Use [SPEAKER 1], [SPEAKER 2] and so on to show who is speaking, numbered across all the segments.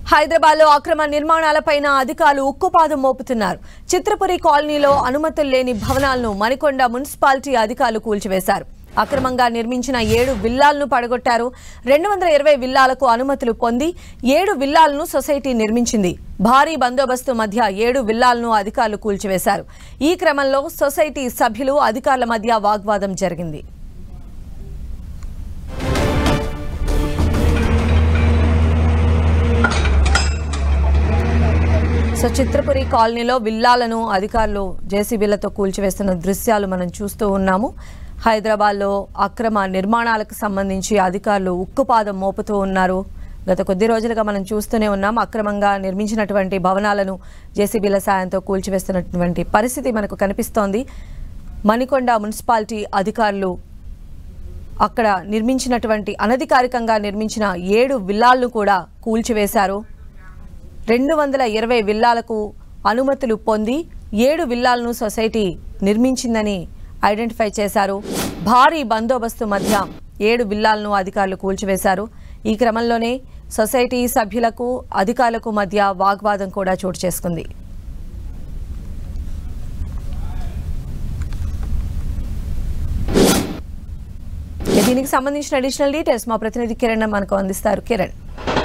[SPEAKER 1] హైదరాబాద్ లో అక్రమ నిర్మాణాలపైన అధికారులు ఉక్కుపాదం మోపుతున్నారు చిత్రపురి కాలనీలో అనుమతులు లేని భవనాలను మణికొండ మున్సిపాలిటీ అధికారులు కూల్చివేశారు అక్రమంగా నిర్మించిన ఏడు విల్లాలను పడగొట్టారు రెండు వందల ఇరవై విల్లాలకు అనుమతులు పొంది ఏడు విల్లాలను సొసైటీ నిర్మించింది భారీ బందోబస్తు మధ్య ఏడు విల్లాలను అధికారులు కూల్చివేశారు ఈ క్రమంలో సొసైటీ సభ్యులు అధికారుల మధ్య వాగ్వాదం జరిగింది సో చిత్రపురి కాలనీలో విల్లాలను అధికారులు జేసీబీలతో కూల్చివేస్తున్న దృశ్యాలు మనం చూస్తూ ఉన్నాము హైదరాబాద్లో అక్రమ నిర్మాణాలకు సంబంధించి అధికారులు ఉక్కుపాదం మోపుతూ ఉన్నారు గత కొద్ది రోజులుగా మనం చూస్తూనే ఉన్నాం అక్రమంగా నిర్మించినటువంటి భవనాలను జేసీబీల సాయంతో కూల్చివేస్తున్నటువంటి పరిస్థితి మనకు కనిపిస్తోంది మణికొండ మున్సిపాలిటీ అధికారులు అక్కడ నిర్మించినటువంటి అనధికారికంగా నిర్మించిన ఏడు విల్లాలను కూడా కూల్చివేశారు రెండు వందల ఇరవై విల్లాలకు అనుమతులు పొంది ఏడు విల్లాలను సొసైటీ నిర్మించిందని ఐడెంటిఫై చేశారు భారీ బందోబస్తు మధ్య ఏడు విల్లాలను అధికారులు కూల్చివేశారు ఈ క్రమంలోనే సొసైటీ సభ్యులకు అధికారులకు మధ్య వాగ్వాదం కూడా చోటు చేసుకుంది దీనికి సంబంధించిన అడిషనల్ డీటెయిల్స్ మా ప్రతినిధి కిరణ్ మనకు అందిస్తారు కిరణ్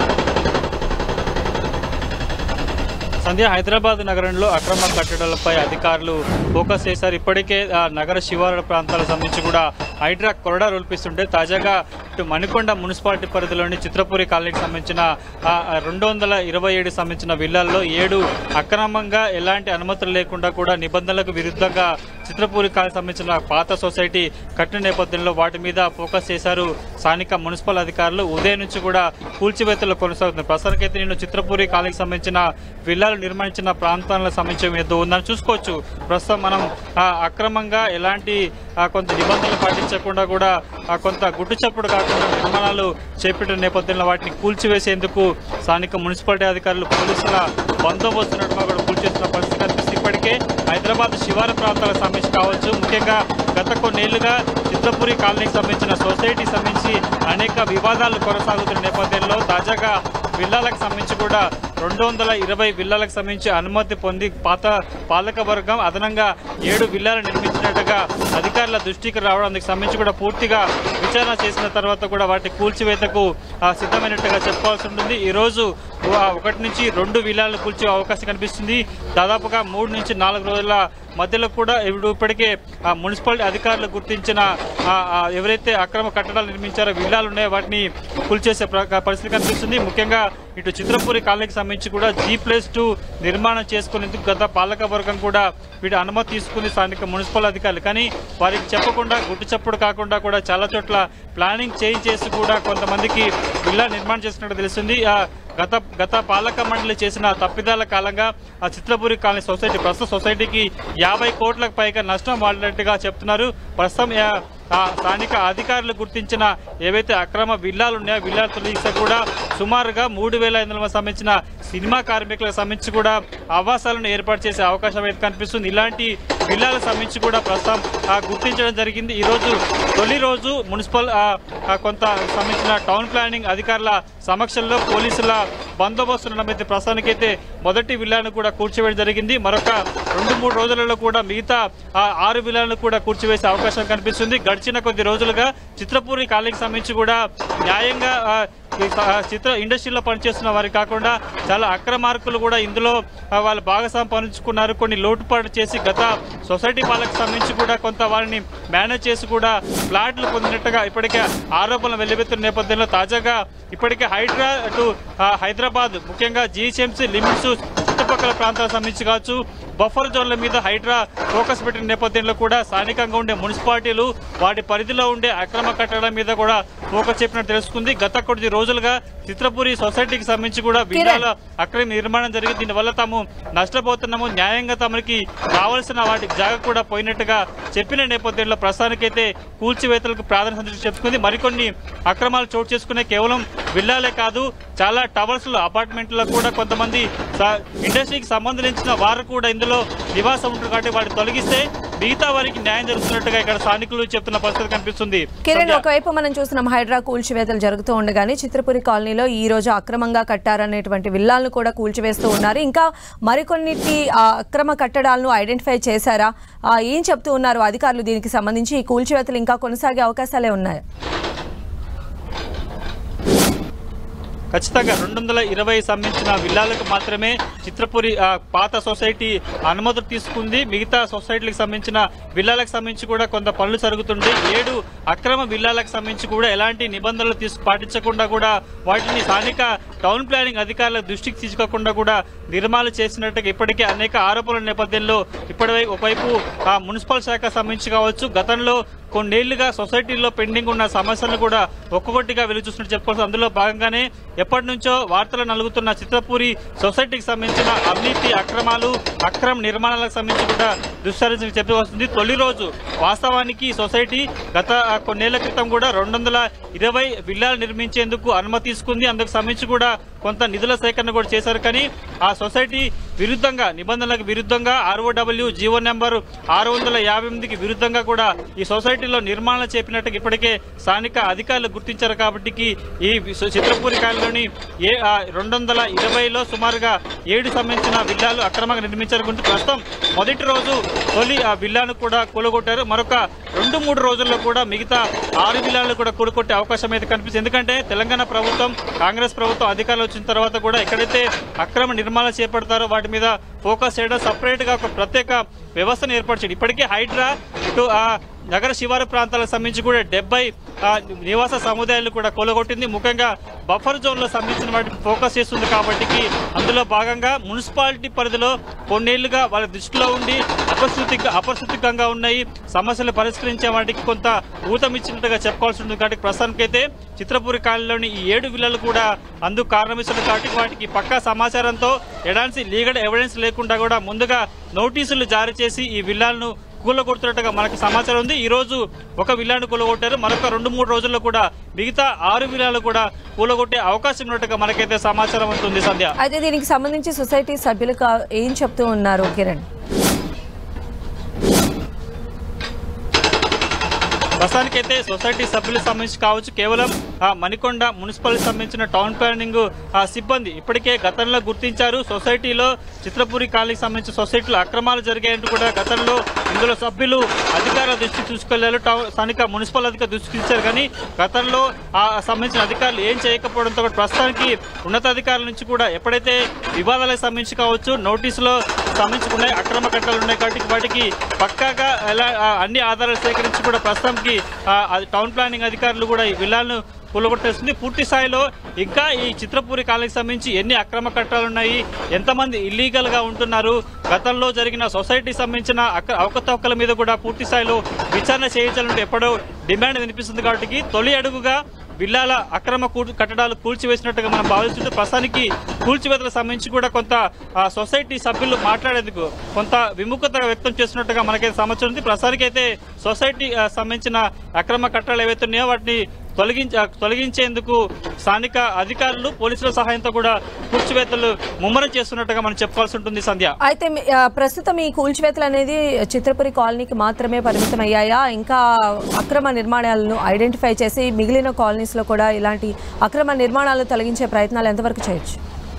[SPEAKER 2] సంధ్య హైదరాబాద్ నగరంలో అక్రమ కట్టడాలపై అధికారులు ఫోకస్ చేశారు ఇప్పటికే ఆ నగర శివారు ప్రాంతాలకు సంబంధించి కూడా హైడ్రా కొరడా రూల్పిస్తుంటే తాజాగా ఇటు మణికొండ మున్సిపాలిటీ పరిధిలోని చిత్రపూరి కాలనీకి సంబంధించిన ఆ రెండు వందల ఇరవై ఏడు సంబంధించిన విల్లాల్లో ఏడు అక్రమంగా ఎలాంటి అనుమతులు లేకుండా కూడా నిబంధనలకు విరుద్ధంగా చిత్రపూరి కాలనీ సంబంధించిన పాత సొసైటీ కట్టిన నేపథ్యంలో వాటి మీద ఫోకస్ చేశారు స్థానిక మున్సిపల్ అధికారులు ఉదయం నుంచి కూడా కూల్చివేతలు కొనసాగుతుంది ప్రస్తుతానికైతే నేను చిత్రపూరి కాలనీకి సంబంధించిన విల్లాలు నిర్మించిన ప్రాంతాలకు సంబంధించిన ఏదో ఉందని చూసుకోవచ్చు ప్రస్తుతం మనం ఆ, అక్రమంగా ఎలాంటి ఆ, కొంత నిబంధనలు పాటించకుండా కూడా ఆ, కొంత గుట్టు చప్పుడు కాకుండా నిర్మాణాలు చేపట్టిన నేపథ్యంలో వాటిని కూల్చివేసేందుకు స్థానిక మున్సిపాలిటీ అధికారులు పోలీసుల బందోబస్తు నడుమ కూడా కూల్చేస్తున్న పరిస్థితి కనిపిస్తుంది ఇప్పటికే హైదరాబాద్ శివారు ప్రాంతాలకు సంబంధించి కావచ్చు ముఖ్యంగా గత కొన్నేళ్లుగా చిత్రపురి కాలనీకి సంబంధించిన సొసైటీకి సంబంధించి అనేక వివాదాలు కొనసాగుతున్న నేపథ్యంలో తాజాగా విల్లాలకు సంబంధించి కూడా రెండు వందల ఇరవై విల్లాలకు సంబంధించి అనుమతి పొంది పాత పాలక వర్గం అదనంగా ఏడు విల్లాలు నిర్మించినట్టుగా అధికారుల దృష్టికి రావడం అందుకు సంబంధించి కూడా పూర్తిగా విచారణ చేసిన తర్వాత కూడా వాటి కూల్చివేతకు ఆ, సిద్ధమైనట్టుగా చెప్పుకోవాల్సి ఉంటుంది ఈరోజు ఆ, ఒకటి నుంచి రెండు విల్లాలు కూల్చే అవకాశం కనిపిస్తుంది దాదాపుగా మూడు నుంచి నాలుగు రోజుల మధ్యలో కూడా ఇప్పుడు ఇప్పటికే ఆ మున్సిపాలిటీ అధికారులు గుర్తించిన ఆ, ఆ, ఎవరైతే అక్రమ కట్టడాలు నిర్మించారో విల్లాలు ఉన్నాయో వాటిని కూల్చేసే ప్ర- పరిస్థితి కనిపిస్తుంది ముఖ్యంగా ఇటు చిత్రపూరి కాలనీకి సంబంధించి కూడా జీ ప్లస్ టూ నిర్మాణం చేసుకునేందుకు గత పాలక వర్గం కూడా వీటి అనుమతి తీసుకుంది స్థానిక మున్సిపల్ అధికారులు కానీ వారికి చెప్పకుండా గుట్టు చప్పుడు కాకుండా కూడా చాలా చోట్ల ప్లానింగ్ చేంజ్ చేసి కూడా కొంతమందికి విల్లా నిర్మాణం చేసినట్టు తెలుస్తుంది ఆ, గత గత పాలక మండలి చేసిన తప్పిదాల కాలంగా ఆ చిత్రపూరి కాలనీ సొసైటీ ప్రస్తుత సొసైటీకి యాభై కోట్లకు పైగా నష్టం వాడినట్టుగా చెప్తున్నారు ప్రస్తుతం ఆ, ఆ స్థానిక అధికారులు గుర్తించిన ఏవైతే అక్రమ విల్లాలు ఉన్నాయో విల్లాలు తొలగిస్తే కూడా సుమారుగా మూడు వేల ఐదు వందల సంబంధించిన సినిమా కార్మికులకు సంబంధించి కూడా ఆవాసాలను ఏర్పాటు చేసే అవకాశం అయితే కనిపిస్తుంది ఇలాంటి విల్లాలకు సంబంధించి కూడా ప్రస్తుతం ఆ, గుర్తించడం జరిగింది ఈరోజు తొలి రోజు మున్సిపల్ ఆ, ఆ, కొంత సంబంధించిన టౌన్ ప్లానింగ్ అధికారుల సమక్షంలో పోలీసుల బందోబస్తు నడమైతే ప్రస్తుతానికైతే మొదటి విల్లాను కూడా కూర్చివేయడం జరిగింది మరొక రెండు మూడు రోజులలో కూడా మిగతా ఆ ఆరు విల్లాలను కూడా కూర్చివేసే అవకాశం కనిపిస్తుంది గడిచిన కొద్ది రోజులుగా చిత్రపూరి కాలనీకి సంబంధించి కూడా న్యాయంగా ఆ, ఈ స- ఆ, చిత్ర ఇండస్ట్రీలో పనిచేస్తున్న వారికి కాకుండా చాలా అక్రమార్కులు కూడా ఇందులో ఆ, వాళ్ళు భాగస్వామ్యం పంచుకున్నారు కొన్ని లోటుపాటు చేసి గత సొసైటీ పాలకు సంబంధించి కూడా కొంత వారిని మేనేజ్ చేసి కూడా ఫ్లాట్లు పొందినట్టుగా ఇప్పటికే ఆరోపణలు వెల్లువెత్తున్న నేపథ్యంలో తాజాగా ఇప్పటికే హైడ్రా అటు ఆ, హైదరాబాద్ ముఖ్యంగా జీహెచ్ఎంసీ లిమిట్స్ చుట్టుపక్కల ప్రాంతాలకు సంబంధించి కావచ్చు బఫర్ జోన్ల మీద హైడ్రా ఫోకస్ పెట్టిన నేపథ్యంలో కూడా స్థానికంగా ఉండే మున్సిపాలిటీలు వాటి పరిధిలో ఉండే అక్రమ కట్టడాల మీద కూడా ఫోకస్ చెప్పినట్టు తెలుసుకుంది గత కొద్ది రోజులుగా చిత్రపురి సొసైటీకి సంబంధించి కూడా విల్లాల అక్రమ నిర్మాణం జరిగి దీనివల్ల తాము నష్టపోతున్నాము న్యాయంగా తమకి కావలసిన వాటికి జాగ కూడా పోయినట్టుగా చెప్పిన నేపథ్యంలో ప్రస్తుతానికైతే కూల్చివేతలకు ప్రాధాన్యత చెప్పుకుంది మరికొన్ని అక్రమాలు చోటు చేసుకునే కేవలం విల్లాలే కాదు చాలా టవర్స్ లో అపార్ట్మెంట్లో కూడా కొంతమంది స- ఇండస్ట్రీకి సంబంధించిన వారు కూడా ఇందులో నివాసం ఉంటారు కాబట్టి వాటిని తొలగిస్తే మిగతా వారికి న్యాయం జరుగుతున్నట్టుగా ఇక్కడ స్థానికులు చెప్తున్న పరిస్థితి కనిపిస్తుంది
[SPEAKER 1] కిరణ్
[SPEAKER 2] సంధ్య.
[SPEAKER 1] ఒకవైపు మనం చూస్తున్నాం హైడ్రా కూల్చివేతలు జరుగుతూ ఉండగానే చిత్రపురి కాలనీలో ఈ రోజు అక్రమంగా కట్టారనేటువంటి విల్లాలను కూడా కూల్చివేస్తూ ఉన్నారు ఇంకా మరికొన్నిటి ఆ, అక్రమ కట్టడాలను ఐడెంటిఫై చేశారా ఆ, ఏం చెప్తూ ఉన్నారు అధికారులు దీనికి సంబంధించి ఈ కూల్చివేతలు ఇంకా కొనసాగే అవకాశాలే ఉన్నాయి
[SPEAKER 2] ఖచ్చితంగా రెండు వందల ఇరవై సంబంధించిన విల్లాలకు మాత్రమే చిత్రపురి ఆ, పాత సొసైటీ అనుమతులు తీసుకుంది మిగతా సొసైటీలకు సంబంధించిన విల్లాలకు సంబంధించి కూడా కొంత పనులు జరుగుతుంటే ఏడు అక్రమ విల్లాలకు సంబంధించి కూడా ఎలాంటి నిబంధనలు తీసుకు పాటించకుండా కూడా వాటిని స్థానిక టౌన్ ప్లానింగ్ అధికారుల దృష్టికి తీసుకోకుండా కూడా నిర్మాణాలు చేసినట్టుగా ఇప్పటికే అనేక ఆరోపణల నేపథ్యంలో ఇప్పటి ఒకవైపు ఆ మున్సిపల్ శాఖ సంబంధించి కావచ్చు గతంలో కొన్నేళ్లుగా సొసైటీలో పెండింగ్ ఉన్న సమస్యలను కూడా ఒక్కొక్కటిగా వెలుగు చూసినట్టు చెప్పుకోవచ్చు అందులో భాగంగానే ఎప్పటి నుంచో వార్తలు నలుగుతున్న చిత్రపూరి సొసైటీకి సంబంధించిన అవినీతి అక్రమాలు అక్రమ నిర్మాణాలకు సంబంధించి కూడా దుశ్చర్యలు చెప్పి వస్తుంది తొలి రోజు వాస్తవానికి ఈ సొసైటీ గత ఆ, కొన్నేళ్ల క్రితం కూడా రెండు వందల ఇరవై విల్లాలు నిర్మించేందుకు అనుమతి తీసుకుంది అందుకు సంబంధించి కూడా కొంత నిధుల సేకరణ కూడా చేశారు కానీ ఆ సొసైటీ విరుద్ధంగా నిబంధనలకు విరుద్ధంగా ఆర్ఓడబ్ల్యూ జీవో నెంబర్ ఆరు వందల యాభై ఎనిమిదికి విరుద్ధంగా కూడా ఈ సొసైటీలో నిర్మాణం చేపినట్టుగా ఇప్పటికే స్థానిక అధికారులు గుర్తించారు కాబట్టి ఈ వి- చిత్రపూరి కాలంలోని ఏ రెండు వందల ఇరవైలో సుమారుగా ఏడు సంబంధించిన విల్లాలు అక్రమంగా నిర్మించారు గురించి ప్రస్తుతం మొదటి రోజు తొలి ఆ విల్లాను కూడా కూలగొట్టారు మరొక రెండు మూడు రోజుల్లో కూడా మిగతా ఆరు విల్లాలు కూడా కూలగొట్టే అవకాశం అయితే కనిపిస్తుంది ఎందుకంటే తెలంగాణ ప్రభుత్వం కాంగ్రెస్ ప్రభుత్వం అధికారులు వచ్చిన తర్వాత కూడా ఎక్కడైతే అక్రమ నిర్మాణాలు చేపడతారో వాటి మీద ఫోకస్ చేయడం సపరేట్ గా ఒక ప్రత్యేక వ్యవస్థను ఏర్పాటు చేయడం ఇప్పటికే హైడ్రా ఇటు ఆ నగర శివారు ప్రాంతాలకు సంబంధించి కూడా డెబ్బై నివాస సముదాయాలు కూడా కొలగొట్టింది ముఖ్యంగా బఫర్ జోన్ లో సంబంధించిన వాటిని ఫోకస్ చేస్తుంది కాబట్టి అందులో భాగంగా మున్సిపాలిటీ పరిధిలో కొన్నేళ్లుగా వాళ్ళ దృష్టిలో ఉండి అపశృతి అపశృతికంగా ఉన్నాయి సమస్యలు పరిష్కరించే వాటికి కొంత ఊతమిచ్చినట్టుగా చెప్పుకోవాల్సి ఉంటుంది కాబట్టి ప్రస్తుతానికైతే చిత్రపూరి కాలనీలోని ఈ ఏడు విల్లలు కూడా అందుకు కారణమిస్తున్న కాబట్టి వాటికి పక్కా సమాచారంతో ఎలాంటి లీగల్ ఎవిడెన్స్ లేకుండా కూడా ముందుగా నోటీసులు జారీ చేసి ఈ విల్లాలను కూలగొడుతున్నట్టుగా మనకు సమాచారం ఉంది ఈ రోజు ఒక విల్లాను కూలగొట్టారు మరొక రెండు మూడు రోజుల్లో కూడా మిగతా ఆరు విల్లాలు కూడా కూలగొట్టే అవకాశం ఉన్నట్టుగా మనకైతే సమాచారం ఉంటుంది సంధ్య
[SPEAKER 1] అయితే దీనికి సంబంధించి సొసైటీ సభ్యులు కా- ఏం చెప్తూ ఉన్నారు కిరణ్
[SPEAKER 2] ప్రస్తుతానికైతే సొసైటీ సభ్యులకు సంబంధించి కావచ్చు కేవలం ఆ మణికొండ మున్సిపాలిటీ సంబంధించిన టౌన్ ప్లానింగ్ ఆ సిబ్బంది ఇప్పటికే గతంలో గుర్తించారు సొసైటీలో చిత్రపూరి కాలనీకి సంబంధించిన సొసైటీలో అక్రమాలు జరిగాయంటూ కూడా గతంలో ఇందులో సభ్యులు అధికారుల దృష్టికి తీసుకెళ్లారు టౌన్ స్థానిక మున్సిపల్ అధికారులు దృష్టికి ఇచ్చారు కానీ గతంలో ఆ సంబంధించిన అధికారులు ఏం చేయకపోవడంతో కూడా ప్రస్తుతానికి ఉన్నతాధికారుల నుంచి కూడా ఎప్పుడైతే వివాదాలకు సంబంధించి కావచ్చు నోటీసులో సంబంధించి ఉన్నాయి అక్రమ కట్టలు ఉన్నాయి కాబట్టి వాటికి పక్కాగా ఎలా ఆ, అన్ని ఆధారాలు సేకరించి కూడా ప్రస్తుతానికి ఆ, అది టౌన్ ప్లానింగ్ అధికారులు కూడా ఈ విల్లాలను కూలగొట్టేస్తుంది పూర్తి స్థాయిలో ఇంకా ఈ చిత్రపూరి కాలనీకి సంబంధించి ఎన్ని అక్రమ కట్టాలు ఉన్నాయి ఎంతమంది ఇల్లీగల్ గా ఉంటున్నారు గతంలో జరిగిన సొసైటీ సంబంధించిన అక్క- అవకతవకల మీద కూడా పూర్తి స్థాయిలో విచారణ చేయించాలంటే ఎప్పుడో డిమాండ్ వినిపిస్తుంది కాబట్టి తొలి అడుగుగా విల్లాల అక్రమ కూ- కట్టడాలు కూల్చివేసినట్టుగా మనం భావిస్తుంటే ప్రస్తుతానికి కూల్చివేతలకు సంబంధించి కూడా కొంత ఆ, సొసైటీ సభ్యులు మాట్లాడేందుకు కొంత విముఖత వ్యక్తం చేస్తున్నట్టుగా మనకైతే సమాచారం ఉంది ప్రస్తుతానికి అయితే సొసైటీ ఆ, సంబంధించిన అక్రమ కట్టడాలు ఏవైతే ఉన్నాయో వాటిని తొలగించ తొలగించేందుకు స్థానిక అధికారులు పోలీసుల సహాయంతో కూడా కూల్చివేతలు ముమ్మరం చేస్తున్నట్టుగా మనం చెప్పుకోవాల్సి ఉంటుంది సంధ్య
[SPEAKER 1] అయితే మీ- ఆ, ప్రస్తుతం ఈ కూల్చివేతలు అనేది చిత్రపురి కాలనీకి మాత్రమే పరిమితం అయ్యాయా ఇంకా అక్రమ నిర్మాణాలను ఐడెంటిఫై చేసి మిగిలిన కాలనీస్ లో కూడా ఇలాంటి అక్రమ నిర్మాణాలు తొలగించే ప్రయత్నాలు ఎంతవరకు చేయొచ్చు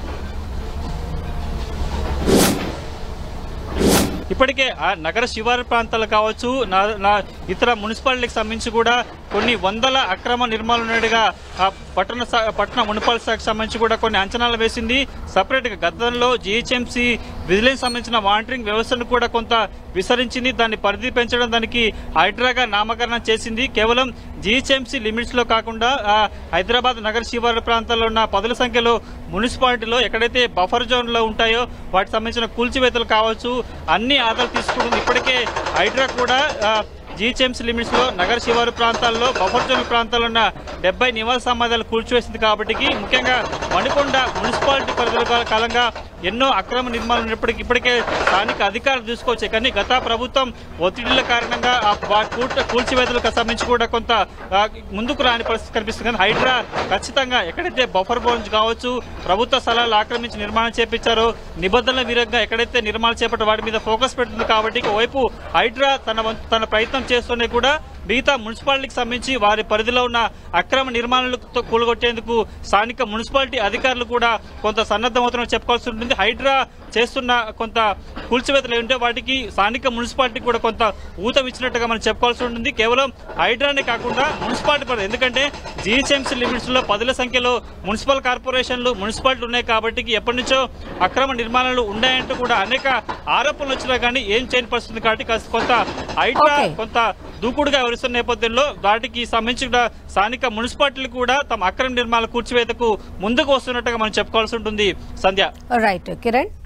[SPEAKER 2] ఇప్పటికే ఆ నగర శివారు ప్రాంతాలు కావచ్చు నా- నా ఇతర మున్సిపాలిటీకి సంబంధించి కూడా కొన్ని వందల అక్రమ నిర్మాణాలు ఉన్నట్టుగా ఆ పట్టణ శా- పట్టణ మున్సిపల్ శాఖకు సంబంధించి కూడా కొన్ని అంచనాలు వేసింది సపరేట్ గా గతంలో జిహెచ్ఎంసీ విజిలెన్స్ సంబంధించిన మానిటరింగ్ వ్యవస్థను కూడా కొంత విస్తరించింది దాన్ని పరిధి పెంచడం దానికి హైడ్రాగా నామకరణం చేసింది కేవలం జిహెచ్ఎంసీ లిమిట్స్ లో కాకుండా ఆ, హైదరాబాద్ నగర శివారు ప్రాంతాల్లో ఉన్న పదుల సంఖ్యలో మున్సిపాలిటీలో ఎక్కడైతే బఫర్ జోన్ లో ఉంటాయో వాటికి సంబంధించిన కూల్చివేతలు కావచ్చు అన్ని ఆధారాలు తీసుకుంటుంది ఇప్పటికే హైడ్రా కూడా జీహెచ్ఎంసీ లిమిట్స్ లో నగర శివారు ప్రాంతాల్లో బఫర్ జోన్ ప్రాంతాల్లో ఉన్న డెబ్బై నివాస సమాధాలు కూల్చివేసింది కాబట్టి ముఖ్యంగా మణికొండ మున్సిపాలిటీ పరిధిలో కాల- కాలంగా ఎన్నో అక్రమ నిర్మాణాలు ఉన్నప్పటికీ ఇప్పటికే స్థానిక అధికారులు చూసుకోవచ్చు కానీ గత ప్రభుత్వం ఒత్తిడిల కారణంగా ఆ వా- కూట- కూల్చివేతలకు సంబంధించి కూడా కొంత ఆ, ముందుకు రాని పరిస్థితి కనిపిస్తుంది కానీ హైడ్రా ఖచ్చితంగా ఎక్కడైతే బఫర్ బోన్స్ కావచ్చు ప్రభుత్వ స్థలాలు ఆక్రమించి నిర్మాణం చేపించారో నిబంధనల విరుద్ధంగా ఎక్కడైతే నిర్మాణాలు చేపట్టారో వాటి మీద ఫోకస్ పెడుతుంది కాబట్టి ఒకవైపు హైడ్రా తన వంతు- తన ప్రయత్నం చేస్తూనే కూడా మిగతా మున్సిపాలిటీకి సంబంధించి వారి పరిధిలో ఉన్న అక్రమ నిర్మాణాలతో కూలగొట్టేందుకు స్థానిక మున్సిపాలిటీ అధికారులు కూడా కొంత సన్నద్ధమవుతున్నట్టు చెప్పుకోవాల్సి ఉంటుంది హైడ్రా చేస్తున్న కొంత కూల్చివేతలు ఏంటో వాటికి స్థానిక మున్సిపాలిటీ కూడా కొంత ఊతం ఇచ్చినట్టుగా మనం చెప్పుకోవాల్సి ఉంటుంది కేవలం హైడ్రానే కాకుండా మున్సిపాలిటీ పరిధి ఎందుకంటే జీహెచ్ఎంసీ లిమిట్స్ లో పదుల సంఖ్యలో మున్సిపల్ కార్పొరేషన్లు మున్సిపాలిటీ ఉన్నాయి కాబట్టి ఎప్పటి నుంచో అక్రమ నిర్మాణాలు ఉన్నాయంటూ కూడా అనేక ఆరోపణలు వచ్చినా కానీ ఏం చేయని పరిస్థితి కాబట్టి కాస్త కొంత హైడ్రా
[SPEAKER 1] Okay.
[SPEAKER 2] కొంత దూకుడుగా వ్యవహరిస్తున్న నేపథ్యంలో వాటికి సంబంధించిన స్థానిక మున్సిపాలిటీలు కూడా తమ అక్రమ నిర్మాణాల కూర్చివేతకు ముందుకు వస్తున్నట్టుగా మనం చెప్పుకోవాల్సి ఉంటుంది సంధ్య
[SPEAKER 1] రైట్ కిరణ్